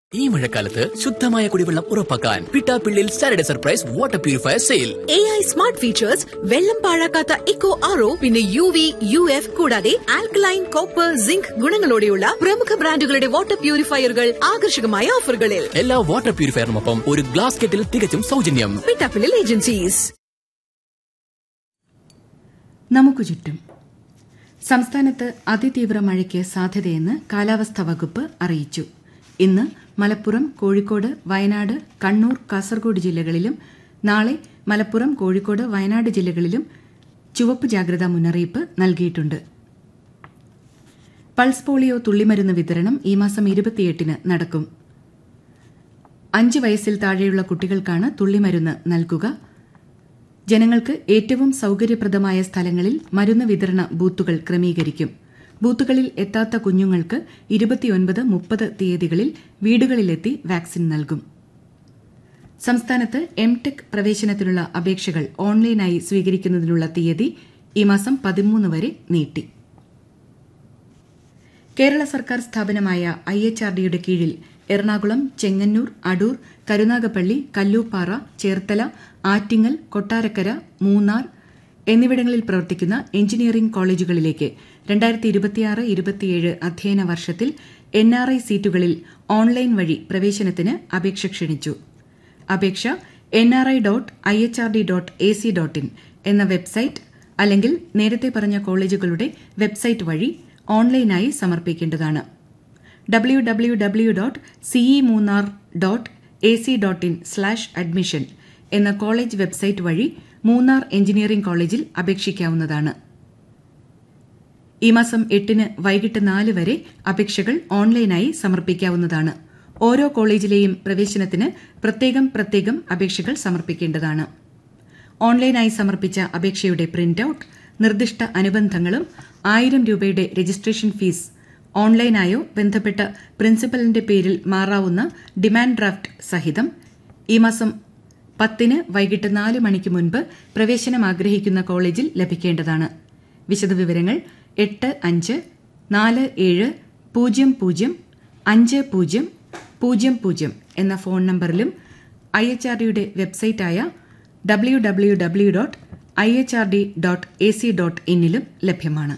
ഈ മഴക്കാലത്ത് ശുദ്ധമായ കുടിവെള്ളം ഉറപ്പാക്കാൻ Pittappillil Saturday surprise water purifier sale A I smart features വെള്ളം പാഴാക്കാത്ത ഇക്കോ ആറോ പിന്നെ യു വി യു എഫ് കൂടാതെ ആൽക്കലൈൻ കോപ്പർ സിങ്ക് ഗുണങ്ങളോടെയുള്ള പ്രമുഖ ബ്രാൻഡുകളുടെ വാട്ടർ പ്യൂരിഫയറുകൾ ആകർഷകമായ ഓഫറുകളിൽ എല്ലാ വാട്ടർ പ്യൂരിഫയറിനൊപ്പം ഒരു ഗ്ലാസ് കെറ്റിൽ തികച്ചും സൗജന്യം പിട്ടാപ്പിള്ളിൽ ഏജൻസീസ് നമുക്ക് ചുറ്റും സംസ്ഥാനത്ത് അതിതീവ്ര മഴയ്ക്ക് സാധ്യതയെന്ന് കാലാവസ്ഥാ വകുപ്പ് അറിയിച്ചു ഇന്ന് മലപ്പുറം കോഴിക്കോട് വയനാട് കണ്ണൂർ കാസർഗോഡ് ജില്ലകളിലും നാളെ മലപ്പുറം കോഴിക്കോട് വയനാട് ജില്ലകളിലും ചുവപ്പ് ജാഗ്രതാ മുന്നറിയിപ്പ് നൽകിയിട്ടുണ്ട് പൾസ് പോളിയോ തുള്ളിമരുന്ന് വിതരണം ഈ മാസം ഇരുപത്തിയെട്ടിന് നടക്കും അഞ്ച് വയസ്സിൽ താഴെയുള്ള കുട്ടികൾക്കാണ് തുള്ളിമരുന്ന് നൽകുക ജനങ്ങൾക്ക് ഏറ്റവും സൌകര്യപ്രദമായ സ്ഥലങ്ങളിൽ മരുന്ന് വിതരണ ബൂത്തുകൾ ക്രമീകരിക്കും ബൂത്തുകളിൽ എത്താത്ത കുഞ്ഞുങ്ങൾക്ക് ഇരുപത്തിയൊൻപത് മുപ്പത് തീയതികളിൽ വീടുകളിലെത്തി വാക്സിൻ നൽകും സംസ്ഥാനത്ത് എംടെക് പ്രവേശനത്തിനുള്ള അപേക്ഷകൾ ഓൺലൈനായി സ്വീകരിക്കുന്നതിനുള്ള തീയതി ഈ മാസം പതിമൂന്ന് വരെ നീട്ടി കേരള സർക്കാർ സ്ഥാപനമായ ഐ എച്ച് ആർ ഡിയുടെ കീഴിൽ എറണാകുളം ചെങ്ങന്നൂർ അടൂർ കരുനാഗപ്പള്ളി കല്ലൂപ്പാറ ചേർത്തല ആറ്റിങ്ങൽ കൊട്ടാരക്കര മൂന്നാർ എന്നിവിടങ്ങളിൽ പ്രവർത്തിക്കുന്ന എഞ്ചിനീയറിംഗ് കോളേജുകളിലേക്ക് രണ്ടായിരത്തി ഇരുപത്തിയാറ് ഇരുപത്തിയേഴ് അധ്യയന വർഷത്തിൽ എൻ ആർ ഐ സീറ്റുകളിൽ ഓൺലൈൻ വഴി പ്രവേശനത്തിന് അപേക്ഷ ക്ഷണിച്ചു അപേക്ഷ N R I dot I H R D dot A C dot in എന്ന വെബ്സൈറ്റ് അല്ലെങ്കിൽ നേരത്തെ പറഞ്ഞ കോളേജുകളുടെ വെബ്സൈറ്റ് വഴി ഓൺലൈനായി സമർപ്പിക്കേണ്ടതാണ് W W W dot C E Munnar dot A C dot in slash admission എന്ന കോളേജ് വെബ്സൈറ്റ് വഴി മൂന്നാർ എഞ്ചിനീയറിംഗ് കോളേജിൽ അപേക്ഷിക്കാവുന്നതാണ് ഈ മാസം എട്ടിന് വൈകിട്ട് നാല് വരെ അപേക്ഷകൾ ഓൺലൈനായി സമർപ്പിക്കാവുന്നതാണ് ഓരോ കോളേജിലെയും പ്രവേശനത്തിന് പ്രത്യേകം പ്രത്യേകം അപേക്ഷകൾ സമർപ്പിക്കേണ്ടതാണ് ഓൺലൈനായി സമർപ്പിച്ച അപേക്ഷയുടെ പ്രിന്റ് ഔട്ട് നിർദ്ദിഷ്ട അനുബന്ധങ്ങളും ആയിരം രൂപയുടെ രജിസ്ട്രേഷൻ ഫീസ് ഓൺലൈനായോ ബന്ധപ്പെട്ട പ്രിൻസിപ്പലിന്റെ പേരിൽ മാറാവുന്ന ഡിമാൻഡ് ഡ്രാഫ്റ്റ് സഹിതം ഈ മാസം പത്തിന് വൈകിട്ട് നാല് മണിക്ക് മുൻപ് പ്രവേശനം ആഗ്രഹിക്കുന്ന കോളേജിൽ ലഭിക്കേണ്ടതാണ് വിശദവിവരങ്ങൾ എട്ട് അഞ്ച് നാല് ഏഴ് പൂജ്യം പൂജ്യം അഞ്ച് പൂജ്യം പൂജ്യം പൂജ്യം എന്ന ഫോൺ നമ്പറിലും ഐ എച്ച് ആർ ഡിയുടെ വെബ്സൈറ്റായ W W W dot I H R D dot A C dot ഇന്നിലും ലഭ്യമാണ്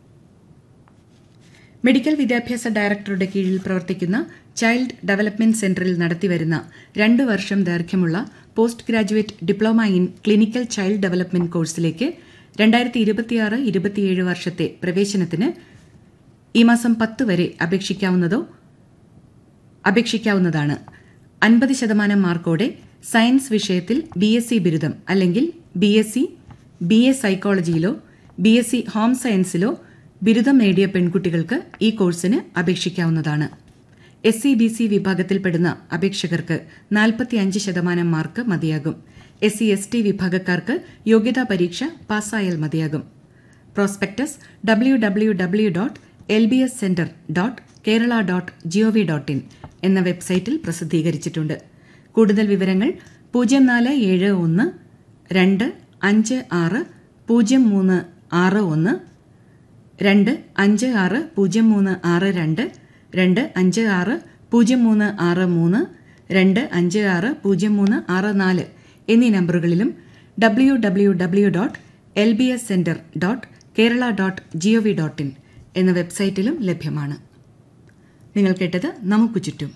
മെഡിക്കൽ വിദ്യാഭ്യാസ ഡയറക്ടറുടെ കീഴിൽ പ്രവർത്തിക്കുന്ന ചൈൽഡ് ഡെവലപ്മെന്റ് സെന്ററിൽ നടത്തിവരുന്ന രണ്ട് വർഷം ദൈർഘ്യമുള്ള post graduate diploma in clinical child development കോഴ്സിലേക്ക് രണ്ടായിരത്തി ഇരുപത്തിയാറ് ഇരുപത്തിയേഴ് വർഷത്തെ പ്രവേശനത്തിന് ഈ മാസം പത്ത് വരെ അപേക്ഷിക്കാവുന്നതോ അപേക്ഷിക്കാവുന്നതാണ് അൻപത് ശതമാനം മാർക്കോടെ സയൻസ് വിഷയത്തിൽ ബി എസ് സി ബിരുദം അല്ലെങ്കിൽ B S C B A സൈക്കോളജിയിലോ ബി എസ് സി ഹോം സയൻസിലോ ബിരുദം നേടിയ പെൺകുട്ടികൾക്ക് ഈ കോഴ്സിന് അപേക്ഷിക്കാവുന്നതാണ് എസ് സി ബി സി വിഭാഗത്തിൽപ്പെടുന്ന അപേക്ഷകർക്ക് നാൽപ്പത്തിയഞ്ച് ശതമാനം മാർക്ക് മതിയാകും എസ് സി എസ് ടി വിഭാഗക്കാർക്ക് യോഗ്യതാ പരീക്ഷ പാസ്സായാൽ മതിയാകും prospectus W W W dot L B S centre dot Kerala dot G O V dot in എന്ന വെബ്സൈറ്റിൽ പ്രസിദ്ധീകരിച്ചിട്ടുണ്ട് കൂടുതൽ വിവരങ്ങൾ പൂജ്യം നാല് ഏഴ് ഒന്ന് രണ്ട് അഞ്ച് ആറ് പൂജ്യം മൂന്ന് ആറ് ഒന്ന് രണ്ട് അഞ്ച് ആറ് പൂജ്യം മൂന്ന് ആറ് രണ്ട് രണ്ട് അഞ്ച് ആറ് പൂജ്യം മൂന്ന് ആറ് മൂന്ന് രണ്ട് അഞ്ച് ആറ് പൂജ്യം മൂന്ന് ആറ് നാല് എന്നീ നമ്പറുകളിലും W W W dot L B S centre dot Kerala dot G O V dot in എന്ന വെബ്സൈറ്റിലും ലഭ്യമാണ് നിങ്ങൾ കേട്ടത് നമുക്ക് ചുറ്റും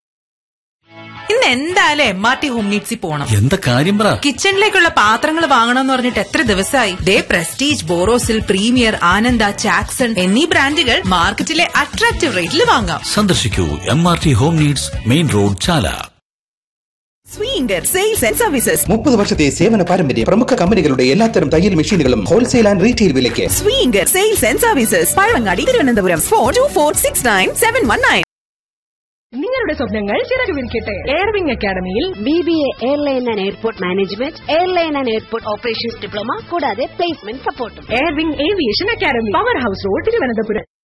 ഇന്ന് എന്തായാലും എം ആർ ടി ഹോം നീഡ്സിൽ പോണം എന്താ കാര്യം പറ കിച്ചണിലേക്കുള്ള പാത്രങ്ങൾ വാങ്ങണമെന്ന് പറഞ്ഞിട്ട് എത്ര ദിവസമായി ദേ പ്രസ്റ്റീജ് ബോറോസിൽ പ്രീമിയർ ആനന്ദ ചാക്സൺ എന്നീ ബ്രാൻഡുകൾ മാർക്കറ്റിലെ അട്രാക്റ്റീവ് റേറ്റിൽ വാങ്ങാം സന്ദർശിക്കൂ M R T home needs main road Chala സ്വീങ്കർ സെയിൽസ് ആൻഡ് സർവീസസ് മുപ്പത് വർഷത്തെ സേവന പാരമ്പര്യം പ്രമുഖ കമ്പനികളുടെ എല്ലാത്തരം തയ്യൽ മെഷീനുകളും ഹോൾസെയിൽ ആൻഡ് റീറ്റെയിൽ വിലയ്ക്ക് സ്വീങ്കർ sales and services Pazhavangadi Thiruvananthapuram four two four six nine seven one nine നിങ്ങളുടെ സ്വപ്നങ്ങൾ ചിറകുവിരിക്കട്ടെ എയർവിംഗ് അക്കാദമിയിൽ B B A airline and airport management airline and airport operations diploma കൂടാതെ പ്ലേസ്മെന്റ് സപ്പോർട്ടും Airwing aviation academy power house road Thiruvananthapuram